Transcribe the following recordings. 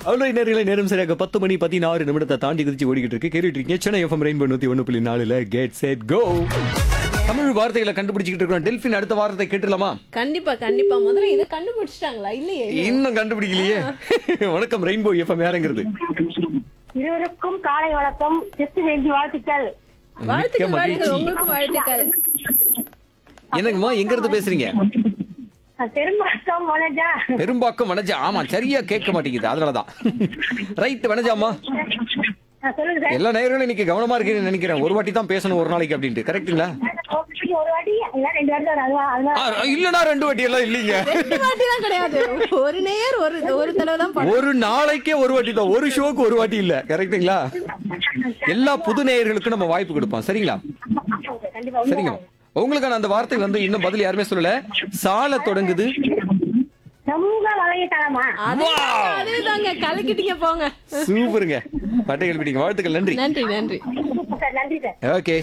அவ்வளோ நேரங்களை நேரம் சரியாக பத்து மணி பதினாறு நிமிடத்தை தாண்டி குதிச்சு ஓடிக்கிட்டு இருக்கு கேட்டுட்டு இருக்கீங்க சென்னை எஃப்எம் ரெயின்போ நூத்தி ஒன்று புள்ளி நாலுல கெட் செட் கோ தமிழ் வார்த்தைகளை கண்டுபிடிச்சிக்கிட்டு இருக்கோம் டெல்பின் அடுத்த வார்த்தை கேட்டுலாமா கண்டிப்பா கண்டிப்பா முதல்ல இதை கண்டுபிடிச்சிட்டாங்களா இல்லையே இன்னும் கண்டுபிடிக்கலையே வணக்கம் ரெயின்போ எஃப்எம் யாருங்கிறது இருவருக்கும் காலை வணக்கம் கிறிஸ்து ஜெயந்தி வாழ்த்துக்கள் வாழ்த்துக்கள் மகிழ்ச்சி. வாழ்த்துக்கள் உங்களுக்கும் வாழ்த்துக்கள் என்னங்கம்மா எங்க இருந்து பேசுறீங்க பெரும்பாக்கம் வணஜா பெரும்பாக்கம் வனஜா ஆமா சரியா கேட்க மாட்டேங்குது அதனாலதான் ரைட் வனஜாமா சொல்லுங்க சார் எல்லா நேரங்களும் இன்னைக்கு கவனமா இருக்கீங்கன்னு நினைக்கிறேன் ஒரு வாட்டி தான் பேசணும் ஒரு நாளைக்கு அப்படின்ட்டு கரெக்ட்டுங்களா ஒரு வாட்டி இல்ல ரெண்டு வாட்டி தான் அதுவா அதுதான் ஆ, இல்லனா ரெண்டு வாட்டி எல்லாம் இல்லீங்க ரெண்டு வாட்டிலாம் கிடையாது ஒரு நேர் ஒரு ஒரு தடவை தான் பண்ணணும். ஒரு நாளைக்கே ஒரு வாட்டி தான் ஒரு ஷோக்கு ஒரு வாட்டி இல்ல கரெக்ட்டுங்களா எல்லா புது நேயர்களுக்கும் நம்ம வாய்ப்பு கொடுப்போம் சரிங்களா கண்டிப்பா சரிங்க உங்களுக்கான அந்த வார்த்தை வந்து இன்னும் பதில் யாருமே சொல்லல சால தொடங்குது சமூக வலைத்தளமா அதேதாங்க, அதேதாங்க கலக்கிட்டீங்க போங்க சூப்பருங்க பட்டை கல்பிட்டீங்க வாழ்த்துக்கள் நன்றி நன்றி நன்றி சார் நன்றி சார் ஓகே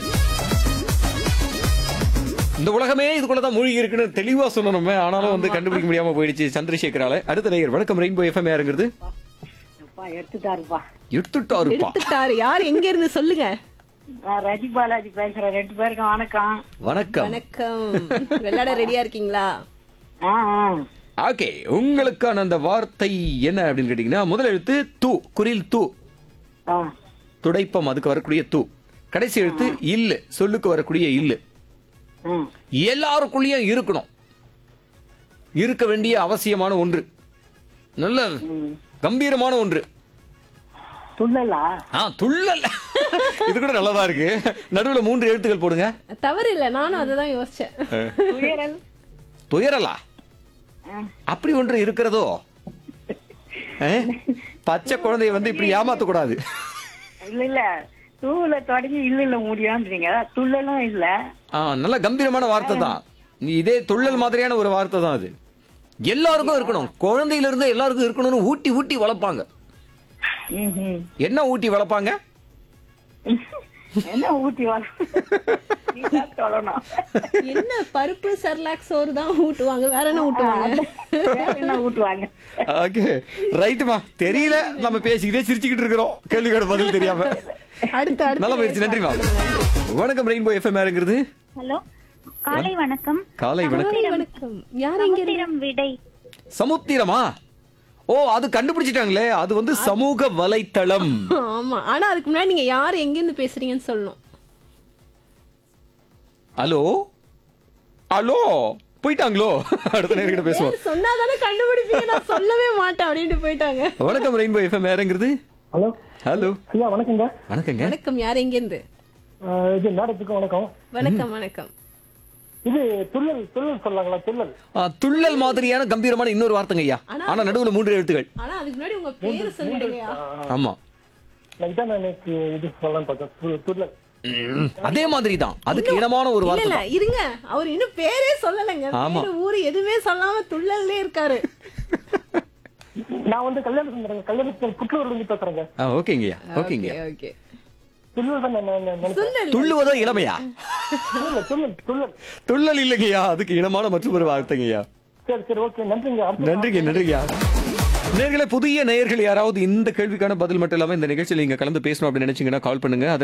இந்த உலகமே இதுக்குள்ளதான் மூழ்கி இருக்குன்னு தெளிவா சொல்லணுமே ஆனாலும் வந்து கண்டுபிடிக்க முடியாம போயிடுச்சு சந்திரசேகரால அடுத்த நேயர் வணக்கம் ரெயின்போ எஃப்எம் யாருங்கிறது எடுத்துட்டாருப்பா எடுத்துட்டாருப்பா எடுத்துட்டாரு யார் எங்க இருந்து சொல்லுங்க நான் ரஜி பாலாஜி பேசுறேன் ரெண்டு பேருக்கும் வணக்கம் வணக்கம் வணக்கம் விளையாட ரெடியா இருக்கீங்களா ஆ ஆ. ஓகே உங்களுக்கான அந்த வார்த்தை என்ன அப்படின்னு கேட்டீங்கன்னா முதல் எழுத்து தூ குரில் தூ ஆ துடைப்பம் அதுக்கு வரக்கூடிய தூ கடைசி எழுத்து இல்லு சொல்லுக்கு வரக்கூடிய இல்லு ம் எல்லாருக்குள்ளேயும் இருக்கணும் இருக்க வேண்டிய அவசியமான ஒன்று நல்ல கம்பீரமான ஒன்று துள்ளலா ஆ துள்ளல் இது கூட நல்லதா இருக்கு நடுவுல மூன்று எழுத்துக்கள் போடுங்க தவறு இல்ல நானும் அததான் யோசிச்சேன் துயரல் துயரலா அப்படி ஒன்று இருக்கிறதோ ஆ? பச்சை குழந்தைய வந்து இப்படி ஏமாத்த கூடாது இல்ல இல்ல தூவுல தொடங்கி இல்ல இல்ல முடியான்றீங்க துள்ளலும் இல்ல ஆ நல்ல கம்பீரமான வார்த்தை தான் நீ இதே துள்ளல் மாதிரியான ஒரு வார்த்தை தான் அது எல்லாருக்கும் இருக்கணும் குழந்தையில இருந்து எல்லாருக்கும் இருக்கணும்னு ஊட்டி ஊட்டி வளர்ப்பாங்க ம்ஹும். என்ன ஊட்டி வளர்ப்பாங்க என்ன ஊட்டி வர நீ தான் சொல்லணும் என்ன பருப்பு சர்லாக் சோறு தான் ஊட்டுவாங்க வேற என்ன ஊட்டுவாங்க வேற என்ன ஊட்டுவாங்க ஓகே ரைட்டுமா தெரியல நம்ம பேசிக்கிட்டே சிரிச்சுக்கிட்டு இருக்கிறோம் கேள்வியோட பதில் தெரியாம அடுத்து அடுத்து நல்ல முயற்சி நன்றிமா வணக்கம் ரெயின்போ எஃப்எம் யாருங்கிறது ஹலோ காலை வணக்கம் காலை வணக்கம் வணக்கம் யார் எங்க இருந்து சமுத்திரம் விடை சமுத்திரமா ஓ அது கண்டுபிடிச்சிட்டாங்களே அது வந்து சமூக வலைத்தளம் ஆமா ஆனா அதுக்கு முன்னாடி நீங்க யார் எங்க இருந்து பேசுறீங்கன்னு சொல்லணும் ஹலோ ஹலோ போயிட்டாங்களோ அடுத்த நேரம் பேசுவோம் பேர் சொன்னாதானே கண்டுபிடிப்பீங்க நான் சொல்லவே மாட்டேன் அப்படின்ட்டு போயிட்டாங்க வணக்கம் ரெயின்போ எஃப்எம் யாருங்கிறது ஹலோ ஹலோ ஐயா வணக்கங்க வணக்கங்க வணக்கம் யார் எங்க இருந்து ஆஹ் இது மேடத்துக்கும் வணக்கம் வணக்கம் வணக்கம் இது துள்ளல் துள்ளல் சொல்லாங்களா துள்ளல் ஆ, துள்ளல் மாதிரியான கம்பீரமான இன்னொரு வார்த்தைங்க ஐயா ஆனா நடுவுல மூன்று எழுத்துக்கள் ஆனா அதுக்கு முன்னாடி உங்க பேரு சொல்லிடுங்கயா ஆமா நான் இதான் நான் எனக்கு இது சொல்லலாம்னு பார்த்தேன் து- துள்ளல் ம், அதே மாதிரி தான் அதுக்கு இனமான ஒரு இல்ல வார்த்தை இல்ல தான். இருங்க அவர் இன்னும் பேரே சொல்லலைங்க ஆமா. பேரு ஊரு எதுவுமே சொல்லாம துள்ளல்லே இருக்காரு நான் வந்து கல்யாணம் செஞ்சுறேங்க கல்யாணத்துக்கு புற்றூர்ல இருந்து பேசுறேங்க ஆ ஓகேங்கய்யா ஓகேங்க ஓகே துள்ளல் தான் நான் நான் நினைச்சேன் துள்ளல் துள்ளுவதோ இளமையா துள்ளல் துள்ளல் துள்ளல் துள்ளல் இல்லைங்கய்யா அதுக்கு இனமான மற்றும் ஒரு வார்த்தைங்கய்யா சரி சரி ஓகே நன்றிங்க அடுத்த- நன்றிங்க நன்றிங்கய்யா நேர்களே புதிய நேயர்கள் யாராவது இந்த கேள்விக்கான பதில் மட்டும் இல்லாம இந்த நிகழ்ச்சியில் நீங்க கலந்து பேசணும் அப்படின்னு நினைச்சீங்கன்னா கால் பண்ணுங்க அதை